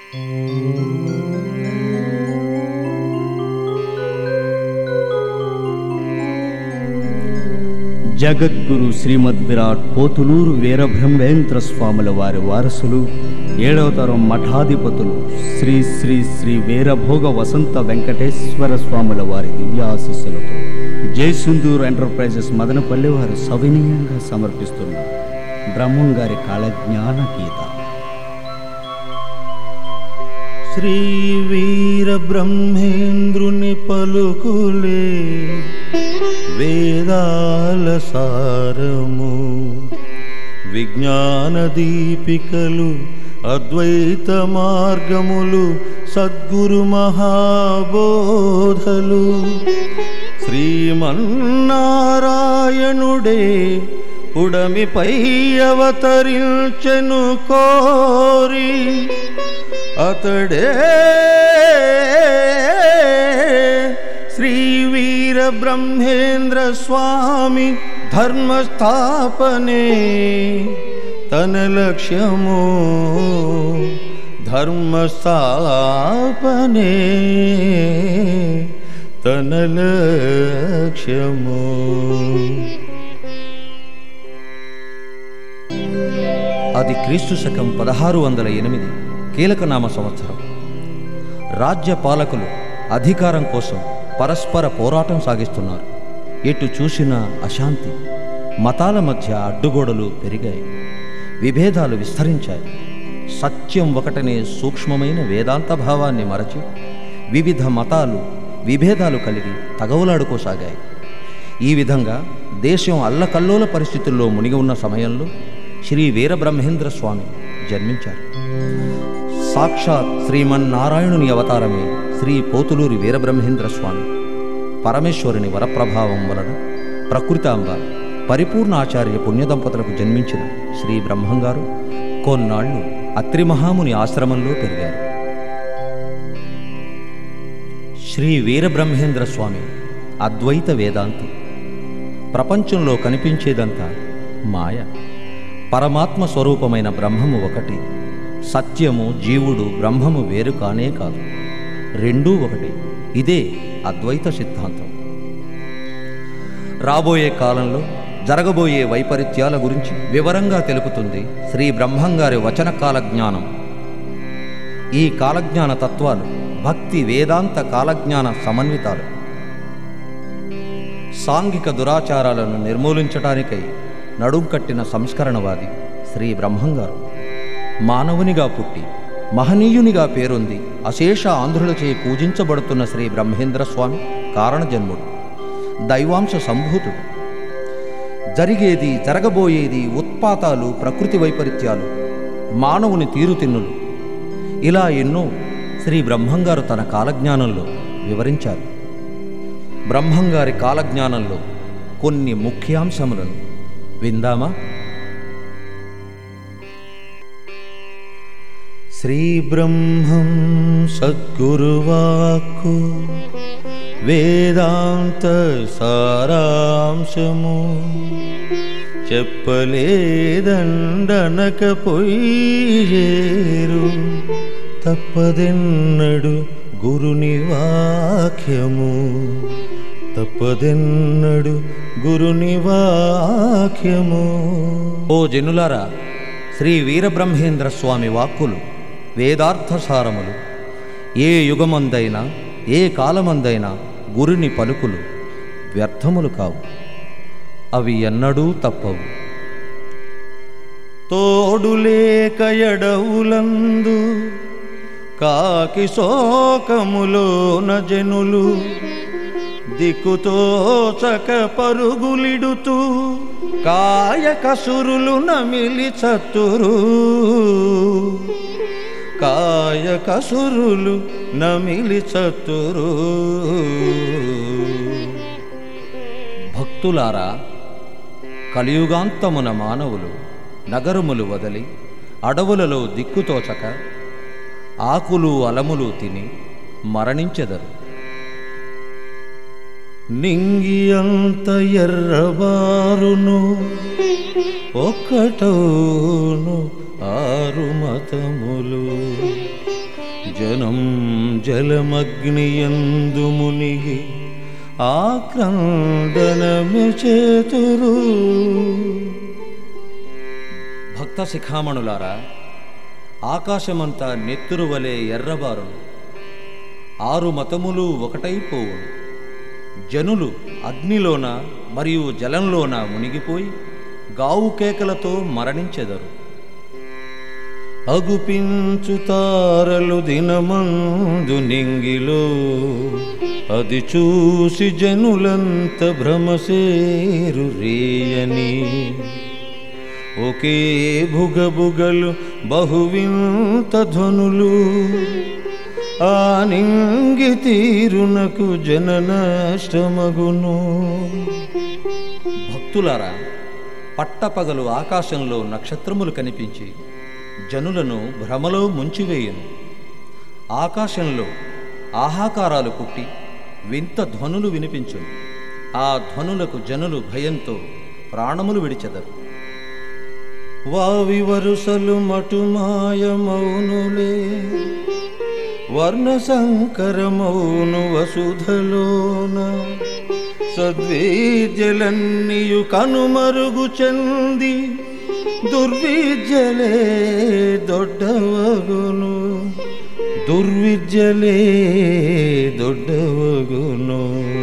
జగద్గురు శ్రీమద్ విరాట్ పోతులూరు వీరబ్రహ్మేంద్ర స్వాముల వారి వారసులు ఏడవ తరం మఠాధిపతులు శ్రీ శ్రీ శ్రీ వీరభోగ వసంత వెంకటేశ్వర స్వాముల వారి దివ్యాశిస్సులతో జయసుందూర్ ఎంటర్ప్రైజెస్ మదనపల్లి వారు సవినీయంగా సమర్పిస్తున్న బ్రహ్మం గారి కాళజ్ఞాన గీత శ్రీ వీర బ్రహ్మేంద్రుని పలుకులే వేదాల సారము విజ్ఞాన దీపికలు అద్వైత మార్గములు సద్గురు మహాబోధలు శ్రీమన్నారాయణుడే పుడమిపై అవతరించెను కోరి అతడే శ్రీ వీర బ్రహ్మేంద్ర స్వామి ధర్మస్థాపనే తన లక్ష్యము ధర్మస్థాపనే తన లక్ష్యము అది క్రీస్తు శకం పదహారు వందల ఎనిమిది కీలకనామ సంవత్సరం రాజ్య పాలకులు అధికారం కోసం పరస్పర పోరాటం సాగిస్తున్నారు ఎటు చూసినా అశాంతి మతాల మధ్య అడ్డుగోడలు పెరిగాయి విభేదాలు విస్తరించాయి సత్యం ఒకటనే సూక్ష్మమైన వేదాంత భావాన్ని మరచి వివిధ మతాలు విభేదాలు కలిగి తగవులాడుకోసాగాయి ఈ విధంగా దేశం అల్లకల్లోల పరిస్థితుల్లో మునిగి ఉన్న సమయంలో శ్రీ వీరబ్రహ్మేంద్ర స్వామి జన్మించారు సాక్షాత్ శ్రీమన్నారాయణుని అవతారమే శ్రీ పోతులూరి వీరబ్రహ్మేంద్ర స్వామి పరమేశ్వరుని వరప్రభావం వలన ప్రకృతాంబ పరిపూర్ణ ఆచార్య పుణ్యదంపతులకు జన్మించిన శ్రీ బ్రహ్మంగారు కొన్నాళ్లు అత్రి మహాముని ఆశ్రమంలో పెరిగారు శ్రీ వీరబ్రహ్మేంద్ర స్వామి అద్వైత వేదాంతి ప్రపంచంలో కనిపించేదంతా మాయ పరమాత్మ స్వరూపమైన బ్రహ్మము ఒకటి సత్యము జీవుడు బ్రహ్మము వేరు కానే కాదు రెండూ ఒకటి ఇదే అద్వైత సిద్ధాంతం రాబోయే కాలంలో జరగబోయే వైపరీత్యాల గురించి వివరంగా తెలుపుతుంది శ్రీ బ్రహ్మంగారి వచన కాలజ్ఞానం ఈ కాలజ్ఞాన తత్వాలు భక్తి వేదాంత కాలజ్ఞాన సమన్వితాలు సాంఘిక దురాచారాలను నిర్మూలించటానికై నడుం కట్టిన సంస్కరణవాది శ్రీ బ్రహ్మంగారు మానవునిగా పుట్టి మహనీయునిగా పేరొంది అశేష ఆంధ్రులచే పూజించబడుతున్న శ్రీ బ్రహ్మేంద్ర స్వామి కారణజన్ముడు దైవాంశ సంభూతుడు జరిగేది జరగబోయేది ఉత్పాతాలు ప్రకృతి వైపరీత్యాలు మానవుని తీరుతిన్నులు ఇలా ఎన్నో శ్రీ బ్రహ్మంగారు తన కాలజ్ఞానంలో వివరించారు బ్రహ్మంగారి కాలజ్ఞానంలో కొన్ని ముఖ్యాంశములను విందామా శ్రీ బ్రహ్మం సద్గురువాక్కు వేదాంత సారాంశము చెప్పలేదండనకపోయేరు తప్పదెన్నడు గురుని వాక్యము తప్పదెన్నడు గురుని వాక్యము ఓ జనులారా శ్రీ వీరబ్రహ్మేంద్ర స్వామి వాక్కులు వేదార్థసారములు ఏ యుగమందైనా ఏ కాలమందైనా గురుని పలుకులు వ్యర్థములు కావు అవి ఎన్నడూ తప్పవు తోడులేక ఎడవులందు కాకి శోకములోన జనులు దిక్కుతో చక పరుగులిడుతూ కాయ కసురులు నమిలి చత్తురు కాయ కసురులు నమిలి చత్తురు భక్తులారా కలియుగాంతమున మానవులు నగరములు వదలి అడవులలో దిక్కుతోచక ఆకులు అలములు తిని మరణించెదరు నింగి అంత ఎర్రబారును ఒక్కటోను ఆరు మతములు జనం జలమగ్నియందు మునిగి ఆక్రందనమే చేతురు భక్త శిఖామణులారా ఆకాశమంతా నెత్తురు వలె ఎర్రబారును ఆరు మతములు ఒకటైపోవును జనులు అగ్నిలోన మరియు జలంలోన మునిగిపోయి గావు కేకలతో మరణించెదరు అగుపించు తారలు దినమందు నింగిలో అది చూసి జనులంత భ్రమసేరు రేయని ఒకే భుగబుగలు బహువింత ధ్వనులు ఆ నింగి తీరునకు జననష్టమగును భక్తులారా పట్టపగలు ఆకాశంలో నక్షత్రములు కనిపించి జనులను భ్రమలో ముంచివేయును ఆకాశంలో ఆహాకారాలు పుట్టి వింత ధ్వనులు వినిపించును ఆ ధ్వనులకు జనులు భయంతో ప్రాణములు విడిచెదరు వావి వరుసలు మటుమాయమౌనులే వర్ణ సంకరమౌను వసుధలోన సద్విద్యలన్నీయు కనుమరుగు చెంది దుర్విద్యలే దొడ్డవగును దుర్విద్యలే దొడ్డవగును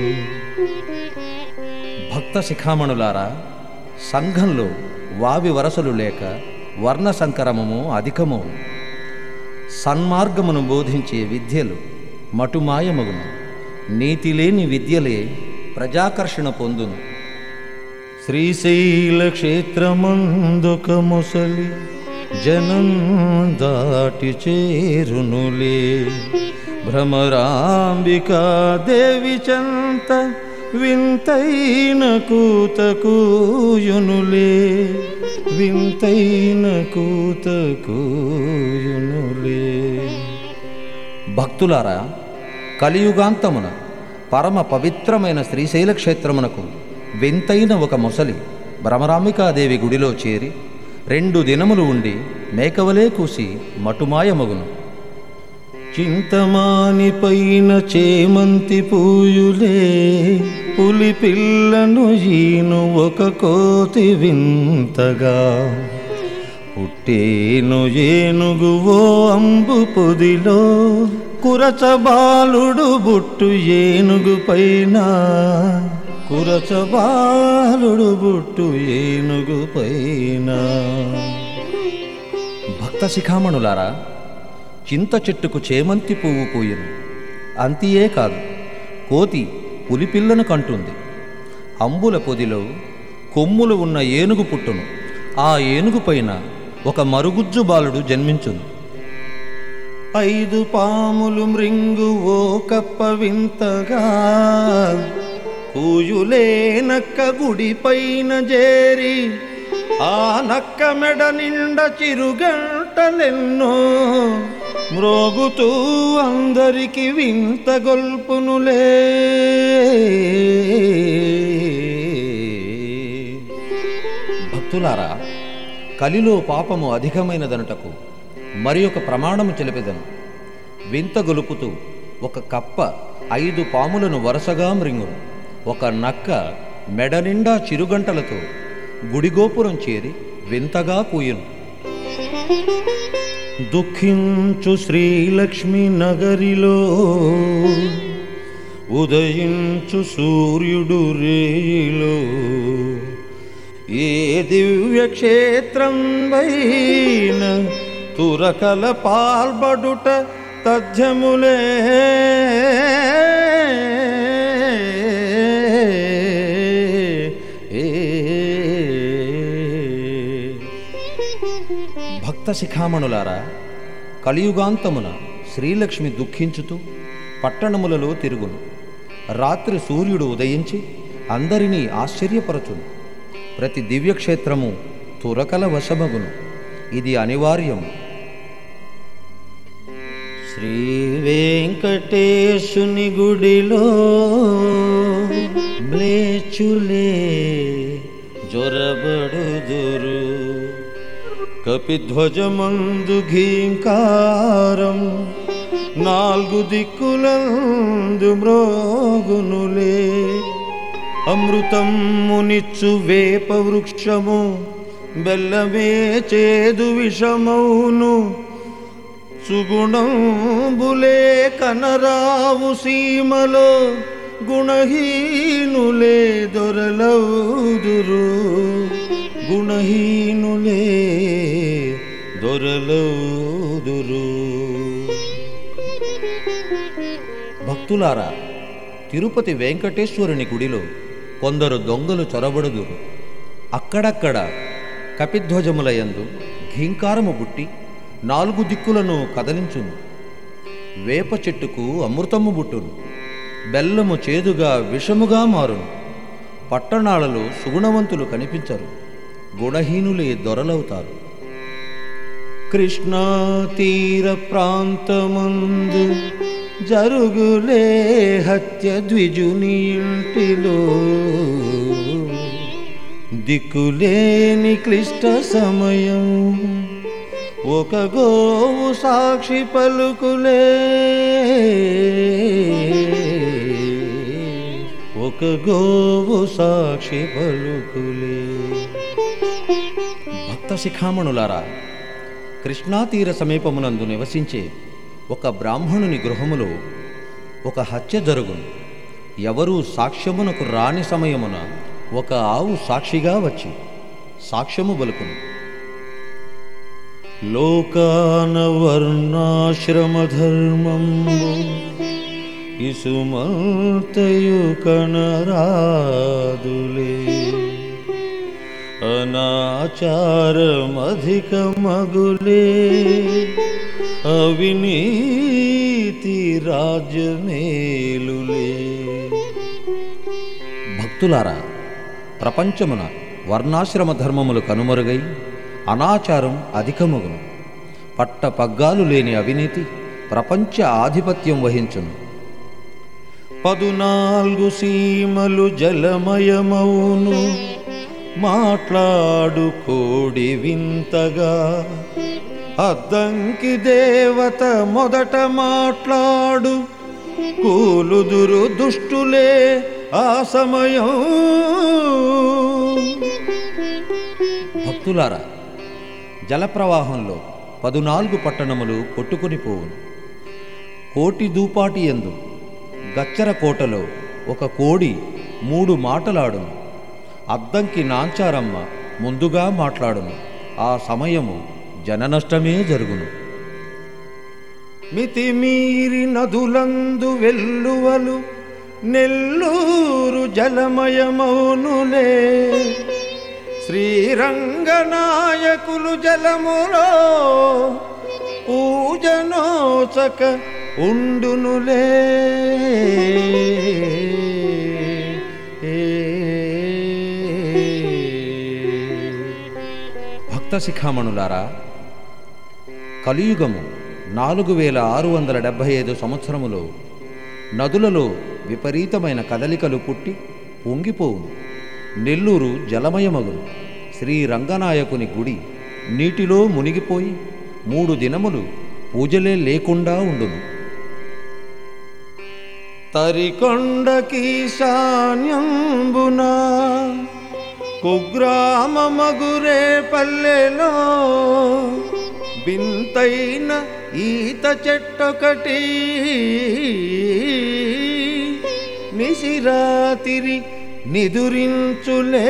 భక్త శిఖామణులారా సంఘంలో వావి వరసలు లేక వర్ణ సంకరమము అధికము సన్మార్గమును బోధించే విద్యలు మటుమాయమగును నీతి లేని విద్యలే ప్రజాకర్షణ పొందును శ్రీశైల క్షేత్రమందొక ముసలి జనం దాటి చేరునులే భ్రమరాంబికా దేవి చంత వింతైన కూతకూయునులే వింతైన కూతకూయునులే భక్తులారా కలియుగాంతమున పరమ పవిత్రమైన శ్రీశైల క్షేత్రమునకు వింతైన ఒక ముసలి భ్రమరాంబికాదేవి గుడిలో చేరి రెండు దినములు ఉండి మేకవలే కూసి మటుమాయమగును చింతమాని పైన చేమంతి పూయులే పులి పిల్లను ఈను ఒక కోతి వింతగా పుట్టేను ఏనుగు ఓ అంబు పొదిలో కురచబాలుడు బుట్టు ఏనుగు పైన కురచబాలుడు బుట్టు ఏనుగు పైన భక్త శిఖామణులారా చింత చెట్టుకు చేమంతి పువ్వు పూయను అంతియే కాదు కోతి పులిపిల్లను కంటుంది అంబుల పొదిలో కొమ్ములు ఉన్న ఏనుగు పుట్టును ఆ ఏనుగు పైన ఒక మరుగుజ్జు బాలుడు జన్మించును ఐదు పాములు మృంగు ఓ కప్ప వింతగా కూయులే నక్క గుడి పైన చేరి ఆ నక్క మెడ నిండ చిరుగంటలెన్నో మ్రోగుతూ అందరికి వింత గొల్పునులే భక్తులారా కలిలో పాపము అధికమైనదనుటకు మరి ఒక ప్రమాణము తెలిపెదను వింత గొలుపుతూ ఒక కప్ప ఐదు పాములను వరుసగా మృంగును ఒక నక్క మెడ నిండా చిరుగంటలతో గుడిగోపురం చేరి వింతగా కూయును దుఃఖించు శ్రీలక్ష్మి నగరిలో ఉదయించు సూర్యుడు రేయిలో ఏ దివ్య క్షేత్రం వైన తురకల పాల్బడుట తథ్యములే భక్త శిఖామణులారా కలియుగాంతమున శ్రీలక్ష్మి దుఃఖించుతూ పట్టణములలో తిరుగును రాత్రి సూర్యుడు ఉదయించి అందరినీ ఆశ్చర్యపరచును ప్రతి దివ్యక్షేత్రము తురకల వశమగును ఇది అనివార్యము శ్రీ వెంకటేశుని గుడిలో మ్లేచులే జొరబడుదురు కపిధ్వజమందు ఘీంకారం నాలుగు దిక్కులందు మ్రోగునులే అమృతం మునిచ్చు వేప వృక్షము బెల్లమే చేదు విషమౌను సుగుణంబులే కనరావు సీమలో గుణహీనులే దొరలౌదురు గుణహీనులే దొరలౌదురు భక్తులారా తిరుపతి వెంకటేశ్వరుని గుడిలో కొందరు దొంగలు చొరబడుదురు అక్కడక్కడ కపిధ్వజములయందు ఘీంకారము బుట్టి నాలుగు దిక్కులను కదలించును వేప చెట్టుకు అమృతము బుట్టును బెల్లము చేదుగా విషముగా మారును పట్టణాలలో సుగుణవంతులు కనిపించరు గుణహీనులే దొరలవుతారు కృష్ణా తీర ప్రాంతమందు జరుగులే హత్య ద్విజుని ఇంటిలో దిక్కులేని క్లిష్ట సమయం ఒక గోవు సాక్షి పలుకులే ఒక గోవు సాక్షి పలుకులే భక్త శిఖామణులారా కృష్ణా తీర సమీపమునందు నివసించే ఒక బ్రాహ్మణుని గృహములో ఒక హత్య జరుగును ఎవరూ సాక్ష్యమునకు రాని సమయమున ఒక ఆవు సాక్షిగా వచ్చి సాక్ష్యము బలుకును లోకాన వర్ణాశ్రమ ధర్మంబు ఇసుమంతయు కనరాదులే అనాచారమధిక మగులే అవినీతి రాజ్యమేలులే భక్తులారా ప్రపంచమున వర్ణాశ్రమ ధర్మములు కనుమరుగై అనాచారం అధికమగును పట్ట పగ్గాలు లేని అవినీతి ప్రపంచ ఆధిపత్యం వహించును పదునాలుగు సీమలు జలమయమౌను మాట్లాడు కోడి వింతగా అద్దంకి దేవత మొదట మాట్లాడు కూలుదురు దుష్టులే ఆ సమయం భక్తులారా జలప్రవాహంలో పదునాలుగు పట్టణములు కొట్టుకుని పోవును కోటి దూపాటి ఎందు గచ్చర కోటలో ఒక కోడి మూడు మాటలాడును అద్దంకి నాంచారమ్మ ముందుగా మాట్లాడును ఆ సమయము జననష్టమే జరుగును మితిమీరి నదులందు వెల్లువలు నెల్లూరు జలమయమౌనులే శ్రీరంగనాయకులు జలములో పూజనోచక ఉండునులే భక్త శిఖామణులారా కలియుగము నాలుగు వేల ఆరు వందల డెబ్భై ఐదు సంవత్సరములో నదులలో విపరీతమైన కదలికలు పుట్టి పొంగిపోవును నెల్లూరు జలమయమగును శ్రీ రంగనాయకుని గుడి నీటిలో మునిగిపోయి మూడు దినములు పూజలే లేకుండా ఉండును తరికొండకీశాన్యంబున కుగ్రామమగురే పల్లెలో బింతైన ఈత చెట్టొకటి నిశిరాతిరి నిదురించులే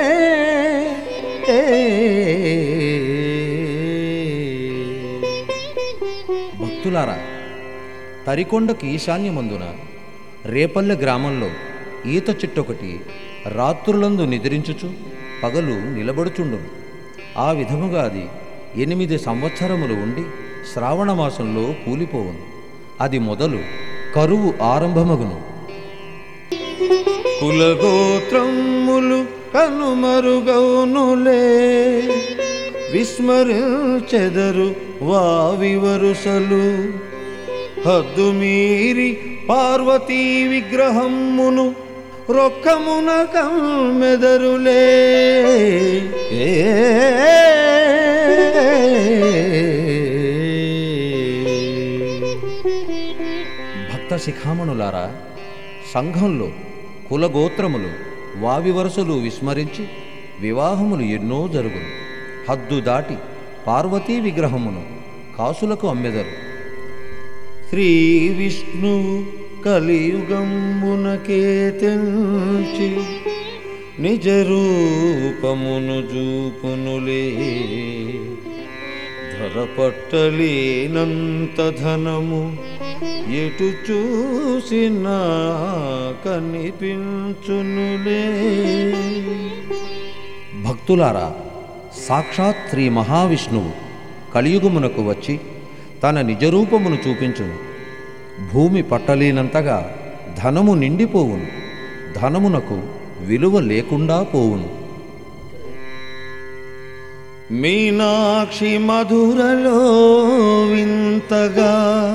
భక్తులారా తరికొండకు ఈశాన్యమందున రేపల్లె గ్రామంలో ఈత చెట్టొకటి రాత్రులందు నిద్రించుచు పగలు నిలబడుచుండును ఆ విధముగా అది ఎనిమిది సంవత్సరములు ఉండి శ్రావణ మాసంలో కూలిపోవును అది మొదలు కరువు ఆరంభమగును కులగోత్రములు కనుమరుగౌనులే విస్మరించెదరు వావి వరుసలు హద్దు మీరి పార్వతీ విగ్రహమును రొక్కమున కమ్మెదరులే ఏ శిఖామణులారా సంఘంలో కులగోత్రములు వావి వరుసలు విస్మరించి వివాహములు ఎన్నో జరుగును హద్దు దాటి పార్వతీ విగ్రహమును కాసులకు అమ్మెదరు శ్రీ విష్ణు కలియుగంబునకే తెంచి నిజ రూపమును చూపునులే ధరపట్టలేనంత ధనము ఎటు చూసినా కనిపించునులే భక్తులారా సాక్షాత్ శ్రీ మహావిష్ణువు కలియుగమునకు వచ్చి తన నిజరూపమును చూపించును భూమి పట్టలేనంతగా ధనము నిండిపోవును ధనమునకు విలువ లేకుండా పోవును మీనాక్షి మధురలో వింతగా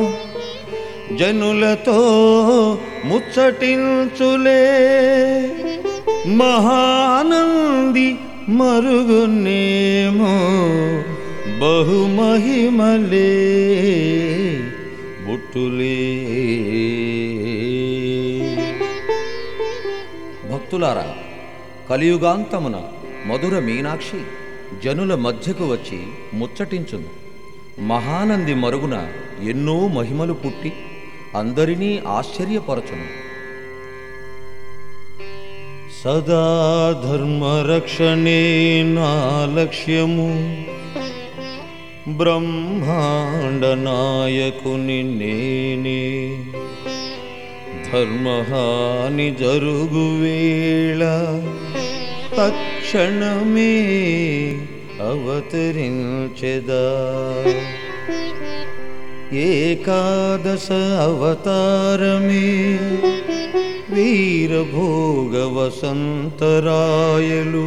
జనులతో ముచ్చటించులే మహానంది మరుగునేమో బహుమహిమలే బుట్టులే భక్తులారా కలియుగాంతమున మధుర మీనాక్షి జనుల మధ్యకు వచ్చి ముచ్చటించును మహానంది మరుగున ఎన్నో మహిమలు పుట్టి అందరినీ ఆశ్చర్యపరచును సదా ధర్మరక్షణే నా లక్ష్యము బ్రహ్మాండ నాయకుని నేనే ధర్మహాని జరుగు వేళ తక్షణమే అవతరించెదా ఏకాదశ అవతారమే వీరభోగ వసంతరాయలు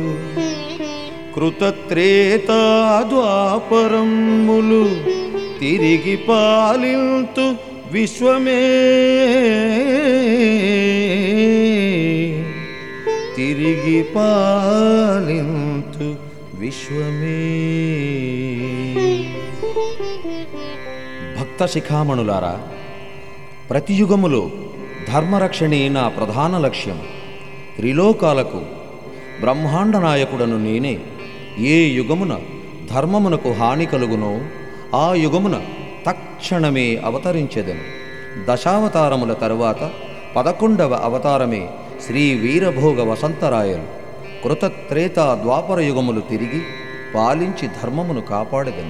కృతత్రేతా ద్వాపరములు తిరిగి పాలింతు విశ్వమే తిరిగి పాలింతు విశ్వమే భక్త శిఖామణులారా ప్రతి యుగములో ధర్మరక్షణే నా ప్రధాన లక్ష్యం త్రిలోకాలకు బ్రహ్మాండ నాయకుడను నేనే ఏ యుగమున ధర్మమునకు హాని కలుగునో ఆ యుగమున తక్షణమే అవతరించెదను దశావతారముల తరువాత పదకొండవ అవతారమే శ్రీ వీరభోగ వసంతరాయలు కృతత్రేత ద్వాపర యుగములు తిరిగి పాలించి ధర్మమును కాపాడెదను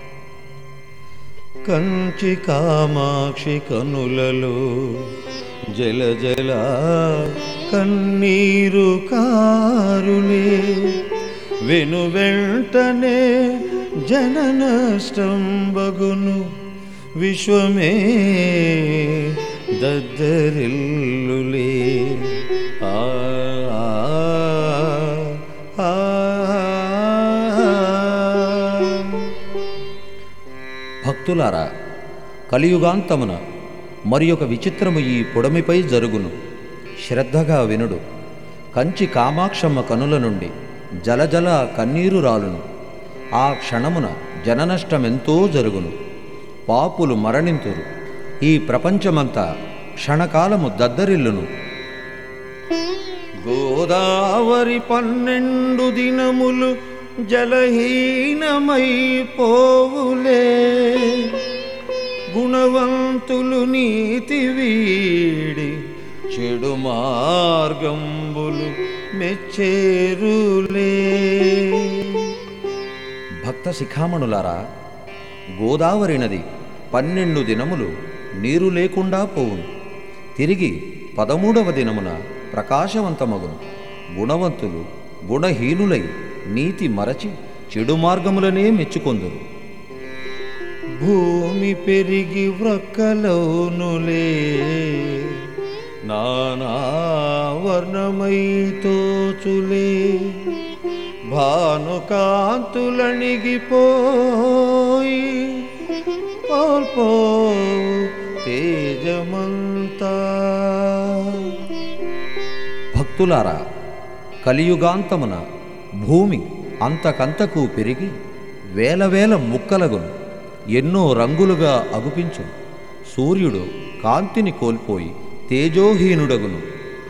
కంచి కామాక్షి కనులలో జల జల కన్నీరు కారులే వెను వెంటనే జననష్టం బగును విశ్వమే దద్దరిల్లులే ఆ ఆ, ఆ. భక్తులారా కలియుగాంతమున మరి ఒక విచిత్రము ఈ పొడమిపై జరుగును శ్రద్ధగా వినుడు కంచి కామాక్షమ్మ కనుల నుండి జలజల కన్నీరు రాలును ఆ క్షణమున జననష్టమెంతో జరుగును పాపులు మరణింతురు ఈ ప్రపంచమంతా క్షణకాలము దద్దరిల్లును గోదావరి పన్నెండు దినములు జలహీనమై పోవులే గుణవంతులు నీతి వీడి చెడు మార్గంబులు మెచ్చేరులే భక్త శిఖామణులారా గోదావరి నది పన్నెండు దినములు నీరు లేకుండా పోవును తిరిగి పదమూడవ దినమున ప్రకాశవంతమగును గుణవంతులు గుణహీనులై నీతి మరచి చెడు మార్గములనే మెచ్చుకొందురు భూమి పెరిగి వ్రక్కలోనులే నానా వర్ణమై తోచులే భానుకాంతులణిగిపోయి కోల్పో తేజమంతా భక్తులారా కలియుగాంతమున భూమి అంతకంతకు పెరిగి వేల వేల ముక్కలగును ఎన్నో రంగులుగా అగుపించు సూర్యుడు కాంతిని కోల్పోయి తేజోహీనుడగును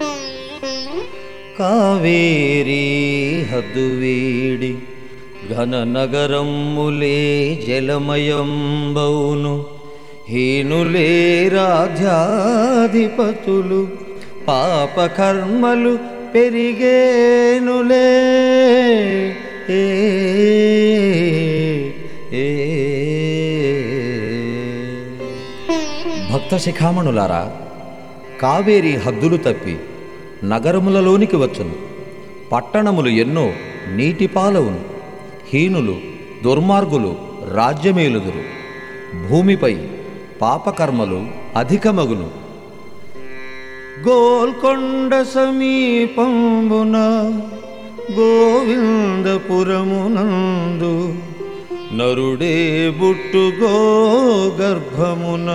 కావేరీ హద్దు వీడి ఘన నగరమ్ములే జలమయంబౌను హీనులే రాధ్యాధిపతులు పాపకర్మలు పెరిగేనులే ఏ ఏ భక్త శిఖామణులారా కావేరి హద్దులు తప్పి నగరములలోనికి వచ్చును పట్టణములు ఎన్నో నీటిపాలవును హీనులు దుర్మార్గులు రాజ్యమేలుదురు భూమిపై పాపకర్మలు అధికమగును గోల్కొండ సమీపంబున గోవిందపురమునందు నరుడే బుట్టుగో గర్భమున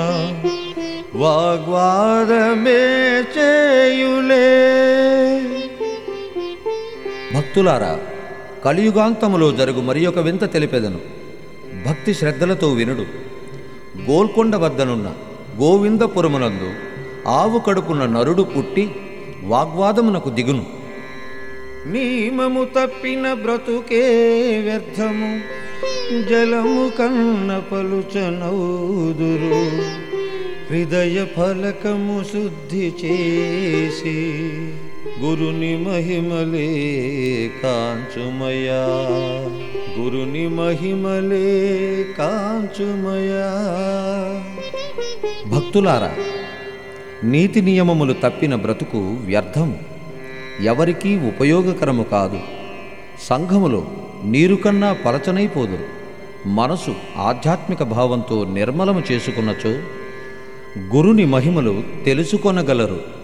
వాగ్వాదమే చేయులే భక్తులారా కలియుగాంతములో జరుగు మరి ఒక వింత తెలిపెదను భక్తి శ్రద్ధలతో వినుడు గోల్కొండ వద్దనున్న గోవిందపురమునందు ఆవు కడుపున నరుడు పుట్టి వాగ్వాదమునకు దిగును నియమము తప్పిన బ్రతుకే వ్యర్థము జలము కన్న పలుచనౌదురు హృదయ ఫలకము శుద్ధి చేసి గురుని మహిమలే కాంచుమయా గురుని మహిమలే కాంచుమయా భక్తులారా నీతి నియమములు తప్పిన బ్రతుకు వ్యర్థము ఎవరికీ ఉపయోగకరము కాదు సంఘములో నీరు కన్నా పలచనైపోదురు మనసు ఆధ్యాత్మిక భావంతో నిర్మలము చేసుకున్నచో గురుని మహిమలు తెలుసుకొనగలరు